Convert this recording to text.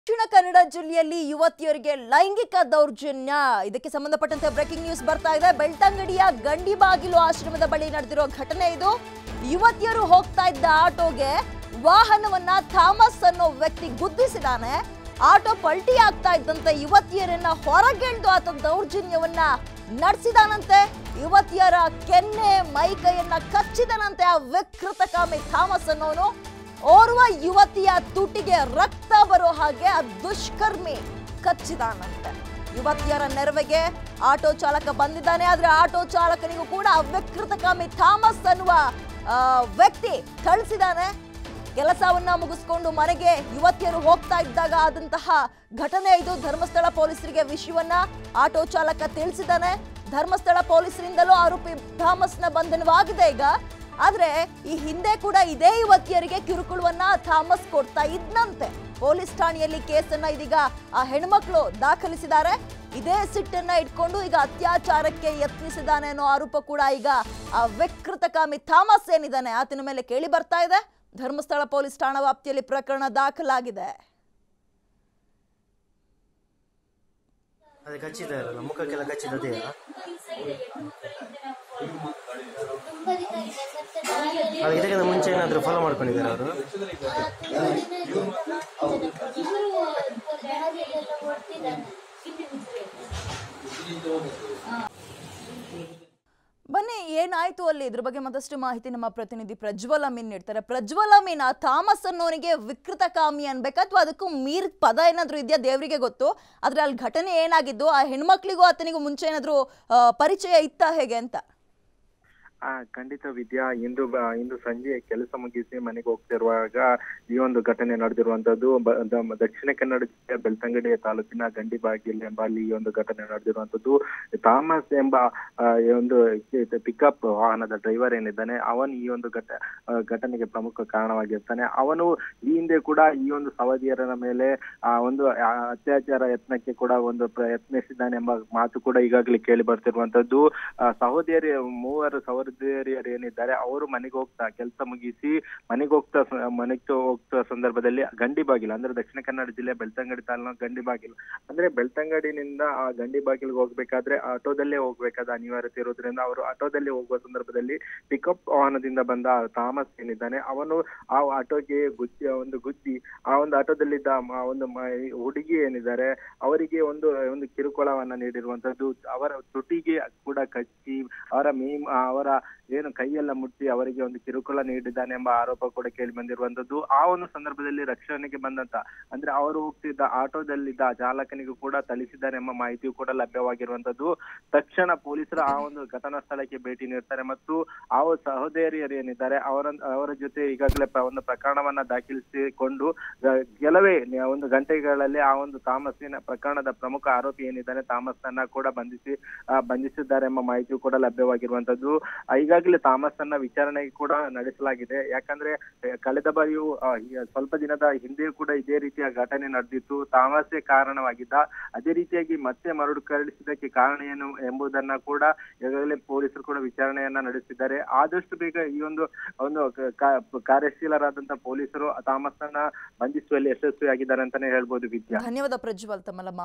ದಕ್ಷಿಣ ಕನ್ನಡ ಜಿಲ್ಲೆಯಲ್ಲಿ ಯುವತಿಯರಿಗೆ ಲೈಂಗಿಕ ದೌರ್ಜನ್ಯ ಇದಕ್ಕೆ ಸಂಬಂಧಪಟ್ಟಂತೆ ಬ್ರೇಕಿಂಗ್ ನ್ಯೂಸ್ ಬರ್ತಾ ಇದೆ ಬೆಳ್ತಂಗಡಿಯ ಗಂಡಿಬಾಗಿಲು ಆಶ್ರಮದ ಬಳಿ ನಡೆದಿರೋ ಘಟನೆ ಇದು ಯುವತಿಯರು ಹೋಗ್ತಾ ಇದ್ದ ಆಟೋಗೆ ವಾಹನವನ್ನ ಥಾಮಸ್ ಅನ್ನೋ ವ್ಯಕ್ತಿ ಗುದ್ದಿಸಿದಾನೆ ಆಟೋ ಪಲ್ಟಿ ಆಗ್ತಾ ಇದ್ದಂತೆ ಯುವತಿಯರನ್ನ ಹೊರಗೆಳ್ದು ಆತ ದೌರ್ಜನ್ಯವನ್ನ ನಡೆಸಿದಾನಂತೆ ಯುವತಿಯರ ಕೆನ್ನೆ ಮೈಕೈಯನ್ನ ಕಚ್ಚಿದನಂತೆ ಆ ವಿಕೃತಕಾಮಿ ಥಾಮಸ್ ಅನ್ನೋನು ಓರ್ವ ಯುವತಿಯ ತುಟಿಗೆ ರಕ್ತ ಬರೋ ಹಾಗೆ ಆ ದುಷ್ಕರ್ಮಿ ಕಚ್ಚಿದಾನಂತೆ ಯುವತಿಯರ ನೆರವಿಗೆ ಆಟೋ ಚಾಲಕ ಬಂದಿದ್ದಾನೆ ಆದ್ರೆ ಆಟೋ ಚಾಲಕನಿಗೂ ಕೂಡ ಆ ವಿಕೃತಕಾಮಿ ಥಾಮಸ್ ಅನ್ನುವ ಆ, ವ್ಯಕ್ತಿ ಥಳಿಸಿದಾನೆ ಕೆಲಸವನ್ನ ಮುಗಿಸ್ಕೊಂಡು ಮನೆಗೆ ಯುವತಿಯರು ಹೋಗ್ತಾ ಇದ್ದಾಗ ಆದಂತಹ ಘಟನೆ ಇದು ಧರ್ಮಸ್ಥಳ ಪೊಲೀಸರಿಗೆ ವಿಷಯವನ್ನ ಆಟೋ ಚಾಲಕ ತಿಳಿಸಿದ್ದಾನೆ ಧರ್ಮಸ್ಥಳ ಪೊಲೀಸರಿಂದಲೂ ಆರೋಪಿ ಥಾಮಸ್ನ ಬಂಧನವಾಗಿದೆ ಈಗ ಆದ್ರೆ ಈ ಹಿಂದೆ ಕೂಡ ಇದೇ ಯುವತಿಯರಿಗೆ ಕಿರುಕುಳವನ್ನ ಥಾಮಸ್ ಕೊಡ್ತಾ ಇದ್ನಂತೆ ಪೊಲೀಸ್ ಠಾಣೆಯಲ್ಲಿ ಕೇಸನ್ನ ಇದೀಗ ಆ ಹೆಣ್ಮಕ್ಳು ದಾಖಲಿಸಿದ್ದಾರೆ ಇದೇ ಸಿಟ್ಟನ್ನ ಇಟ್ಕೊಂಡು ಈಗ ಅತ್ಯಾಚಾರಕ್ಕೆ ಯತ್ನಿಸಿದಾನೆ ಅನ್ನೋ ಆರೋಪ ಕೂಡ ಈಗ ಆ ವಿಕೃತಕಾಮಿ ಥಾಮಸ್ ಏನಿದ್ದಾನೆ ಆತನ ಮೇಲೆ ಕೇಳಿ ಬರ್ತಾ ಇದೆ ಧರ್ಮಸ್ಥಳ ಪೊಲೀಸ್ ಠಾಣಾ ವ್ಯಾಪ್ತಿಯಲ್ಲಿ ಪ್ರಕರಣ ದಾಖಲಾಗಿದೆ ಅದು ಕಚ್ಚಿದಾರಲ್ಲ ಮುಖಕ್ಕೆಲ್ಲ ಕಚ್ಚಿದದೆಯಾ ಅದು ಇದಕ್ಕಿಂತ ಮುಂಚೆ ಏನಾದರೂ ಫಾಲೋ ಮಾಡ್ಕೊಂಡಿದ್ದಾರೆ ಅವರು ಬನ್ನಿ ಏನಾಯ್ತು ಅಲ್ಲಿ ಇದ್ರ ಬಗ್ಗೆ ಮತ್ತಷ್ಟು ಮಾಹಿತಿ ನಮ್ಮ ಪ್ರತಿನಿಧಿ ಪ್ರಜ್ವಲ್ ಅಮೀನ್ ನೀಡ್ತಾರೆ ಪ್ರಜ್ವಲ್ ಅಮೀನ್ ಆ ಥಾಮಸ್ ಅನ್ನೋನಿಗೆ ವಿಕೃತ ಕಾಮಿ ಅನ್ಬೇಕಾ ಅಥವಾ ಅದಕ್ಕೂ ಮೀರ್ ಪದ ಏನಾದ್ರೂ ಇದೆಯಾ ದೇವರಿಗೆ ಗೊತ್ತು ಆದ್ರೆ ಅಲ್ಲಿ ಘಟನೆ ಏನಾಗಿದ್ದು ಆ ಹೆಣ್ಮಕ್ಳಿಗೂ ಆತನಿಗೂ ಮುಂಚೆ ಏನಾದ್ರೂ ಆ, ಪರಿಚಯ ಇತ್ತಾ ಹೇಗೆ ಅಂತ ಆ ಖಂಡಿತ ವಿದ್ಯಾ ಇಂದು ಬ- ಇಂದು ಸಂಜೆ ಕೆಲಸ ಮುಗಿಸಿ ಮನೆಗೆ ಹೋಗ್ತಿರುವಾಗ ಈ ಒಂದು ಘಟನೆ ನಡೆದಿರುವಂತದ್ದು ಬ- ದ- ದಕ್ಷಿಣ ಕನ್ನಡ ಜಿಲ್ಲೆಯ ಬೆಳ್ತಂಗಡಿ ತಾಲೂಕಿನ ಗಂಡಿಬಾಗಿಲ್ ಎಂಬ ಅಲ್ಲಿ ಈ ಒಂದು ಘಟನೆ ನಡೆದಿರುವಂತದ್ದು ಥಾಮಸ್ ಎಂಬ ಆ, ಈ ಒಂದು ಪಿಕಪ್ ವಾಹನದ ಡ್ರೈವರ್ ಏನಿದ್ದಾನೆ ಅವನು ಈ ಒಂದು ಘಟ ಆ, ಘಟನೆಗೆ ಪ್ರಮುಖ ಕಾರಣವಾಗಿರ್ತಾನೆ ಅವನು ಈ ಹಿಂದೆ ಕೂಡ ಈ ಒಂದು ಸವದಿಯರ ಮೇಲೆ ಆ ಒಂದು ಆ, ಅತ್ಯಾಚಾರ ಯತ್ನಕ್ಕೆ ಕೂಡ ಒಂದು ಪ್ರಯತ್ನಿಸಿದ್ದಾನೆ ಎಂಬ ಮಾತು ಕೂಡ ಈಗಾಗಲೇ ಕೇಳಿ ಬರ್ತಿರುವಂತದ್ದು ಆ, ಸಹೋದರಿ ಮೂವರು ಸಹೋದರಿಯರು ಏನಿದ್ದಾರೆ ಅವರು ಮನೆಗೆ ಹೋಗ್ತಾ ಕೆಲಸ ಮುಗಿಸಿ ಮನೆಗೆ ಹೋಗ್ತಾ ಸ- ಮನೆಗೆ ಹೋಗ್ತಾ ಸಂದರ್ಭದಲ್ಲಿ ಗಂಡಿ ಬಾಗಿಲು ಅಂದ್ರೆ ದಕ್ಷಿಣ ಕನ್ನಡ ಜಿಲ್ಲೆ ಬೆಳ್ತಂಗಡಿ ತಾಲೂಕಿನ ಗಂಡಿ ಬಾಗಿಲು ಅಂದ್ರೆ ಬೆಳ್ತಂಗಡಿನಿಂದ ಆ ಗಂಡಿ ಬಾಗಿಲಿಗೆ ಹೋಗ್ಬೇಕಾದ್ರೆ ಆಟೋದಲ್ಲೇ ಹೋಗ್ಬೇಕಾದ ಅನಿವಾರ್ಯತೆ ಇರೋದ್ರಿಂದ ಅವರು ಆಟೋದಲ್ಲಿ ಹೋಗುವ ಸಂದರ್ಭದಲ್ಲಿ ಪಿಕಪ್ ವಾಹನದಿಂದ ಬಂದ ಥಾಮಸ್ ಏನಿದ್ದಾನೆ ಅವನು ಆ ಆಟೋಗೆ ಗುದ್ದಿ ಒಂದು ಗುದ್ದಿ ಆ ಒಂದು ಆಟೋದಲ್ಲಿದ್ದ ಮ- ಒಂದು ಮ- ಹುಡುಗಿ ಏನಿದ್ದಾರೆ ಅವರಿಗೆ ಒಂದು ಒಂದು ಕಿರುಕುಳವನ್ನ ನೀಡಿರುವಂತದ್ದು ಅವರ ತುಟಿಗೆ ಕೂಡ ಕಚ್ಚಿ ಅವರ ಮೀ ಅವರ ಏನು ಕೈಯೆಲ್ಲ ಮುಟ್ಟಿ ಅವರಿಗೆ ಒಂದು ಕಿರುಕುಳ ನೀಡಿದ್ದಾನೆ ಎಂಬ ಆರೋಪ ಕೂಡ ಕೇಳಿ ಬಂದಿರುವಂತದ್ದು ಆ ಒಂದು ಸಂದರ್ಭದಲ್ಲಿ ರಕ್ಷಣೆಗೆ ಬಂದಂತ ಅಂದ್ರೆ ಅವರು ಹೋಗ್ತಿದ್ದ ಆಟೋದಲ್ಲಿದ್ದ ಆ ಚಾಲಕನಿಗೂ ಕೂಡ ಥಳಿಸಿದ್ದಾನೆ ಎಂಬ ಮಾಹಿತಿಯು ಕೂಡ ಲಭ್ಯವಾಗಿರುವಂತದ್ದು ತಕ್ಷಣ ಪೊಲೀಸರು ಆ ಒಂದು ಘಟನಾ ಸ್ಥಳಕ್ಕೆ ಭೇಟಿ ನೀಡ್ತಾರೆ ಮತ್ತು ಆ ಒಂದು ಸಹೋದರಿಯರು ಏನಿದ್ದಾರೆ ಅವರ ಅವರ ಜೊತೆ ಈಗಾಗಲೇ ಪ್ರ- ಒಂದು ಪ್ರಕರಣವನ್ನ ದಾಖಲಿಸಿಕೊಂಡು ಗ- ಕೆಲವೇ ನ- ಒಂದು ಗಂಟೆಗಳಲ್ಲಿ ಆ ಒಂದು ತಾಮಸ್ಸಿನ ಪ್ರಕರಣದ ಪ್ರಮುಖ ಆರೋಪಿ ಏನಿದ್ದಾನೆ ತಾಮಸ್ ಅನ್ನ ಕೂಡ ಬಂಧಿಸಿ ಆ, ಬಂಧಿಸಿದ್ದಾರೆ ಎಂಬ ಮಾಹಿತಿಯು ಕೂಡ ಲಭ್ಯವಾಗಿರುವಂತದ್ದು ಆ, ಈಗಾಗಲೇ ತಾಮಸ್ ಅನ್ನ ವಿಚಾರಣೆಗೆ ಕೂಡ ನಡೆಸಲಾಗಿದೆ ಯಾಕಂದ್ರೆ ಆ, ಕಳೆದ ಬಾರಿಯೂ ಆ, ಈ ಸ್ವಲ್ಪ ದಿನದ ಹಿಂದೆಯೂ ಕೂಡ ಇದೇ ರೀತಿಯ ಘಟನೆ ನಡೆದಿತ್ತು ತಾಮಸೇ ಕಾರಣವಾಗಿದ್ದ ಅದೇ ರೀತಿಯಾಗಿ ಮತ್ತೆ ಮರುಕಳಿಸಿದ್ದಕ್ಕೆ ಕಾರಣ ಏನು ಎಂಬುದನ್ನ ಕೂಡ ಈಗಾಗಲೇ ಪೊಲೀಸರು ಕೂಡ ವಿಚಾರಣೆಯನ್ನ ನಡೆಸಿದ್ದಾರೆ ಆದಷ್ಟು ಬೇಗ ಈ ಒಂದು ಒಂದು ಕ- ಕಾ- ಕಾರ್ಯಶೀಲರಾದಂತ ಪೊಲೀಸರು ತಾಮಸ್ ಅನ್ನ ಬಂಧಿಸುವಲ್ಲಿ ಯಶಸ್ವಿಯಾಗಿದ್ದಾರೆ ಅಂತಾನೆ ಹೇಳ್ಬೋದು ವಿದ್ಯಾ ಧನ್ಯವಾದ ಪ್ರಜ್ವಲ್ ತಮ್ಮೆಲ್ಲ